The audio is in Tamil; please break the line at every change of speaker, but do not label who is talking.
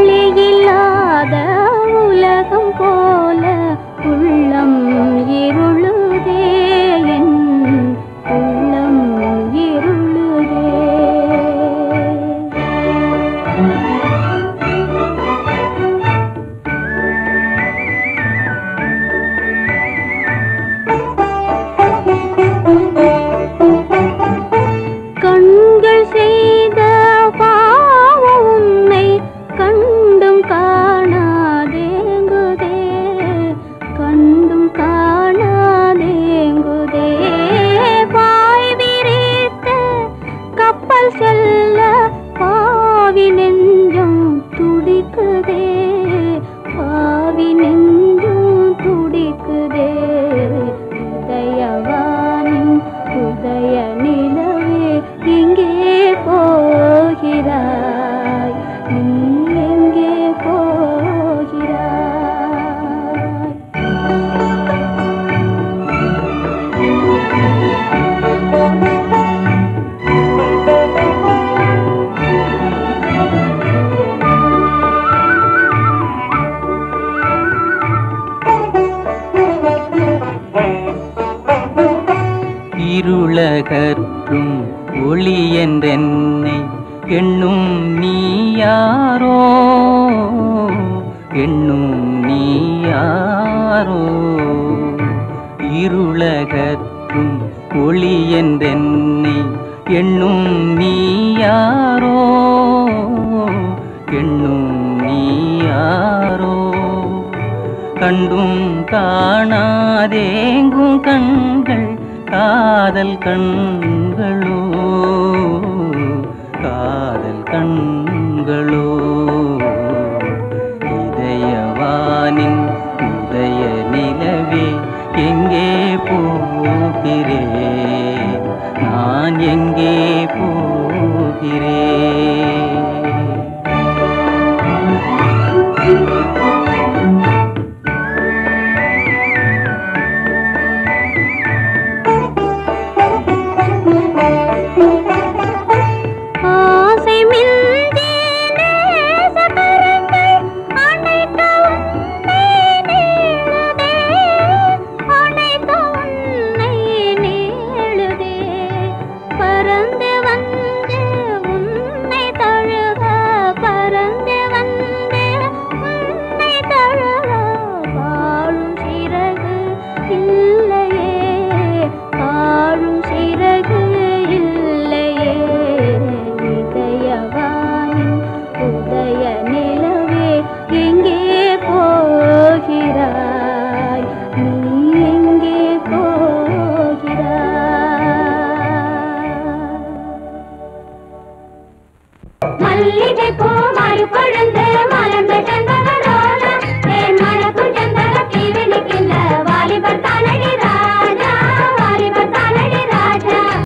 ஒளியில்லாத உலகம் போல உள்ளம் இருளுதே என் உள்ளம் இருளுதே கண்கள் செய்த பாவம் உன்னை கண்டும் காணாதேங்குதே கண்டும் காணாதேங்குதே பாய் விரித்த கப்பல் செல்ல பாவி நெஞ்சம் துடிக்குதே பாவி நெஞ்சும் துடிக்குதே இதயவானின் உதய நிலவே எங்கே போகிறாய் நீ எங்கே போகிறாய்
இருளகற்றும் ஒளி என்றென்னை எண்ணும் நீயாரோ எண்ணும் நீயாரோ இருளகற்றும் ஒளி என்றென்னை எண்ணும் நீயாரோ எண்ணும் நீயாரோ கண்டும் காணாதேங்கும் கண்கள் காதல் கண்களோ காதல் கண்களோ இதயவானின் உதய நிலவே எங்கே போகிறேன் நான் எங்கே போகிறேன்
ஆசை மிஞ்சி நேசக்கரங்கள் அணைக்க உன்னை நீளுதே, அணைக்க உன்னை நீளுதே. பறந்து வந்து உன்னை தழுவ, பறந்து வந்து உன்னை தழுவ, வாழும் சிறகு இல்லையே வாழும் சிறகு இல்லையே இதயவானின் உதய நிலவே எங்கே போகிறாய் நீ எங்கே போகிறாய் மல்லிகை பூ மாறு குழந்தை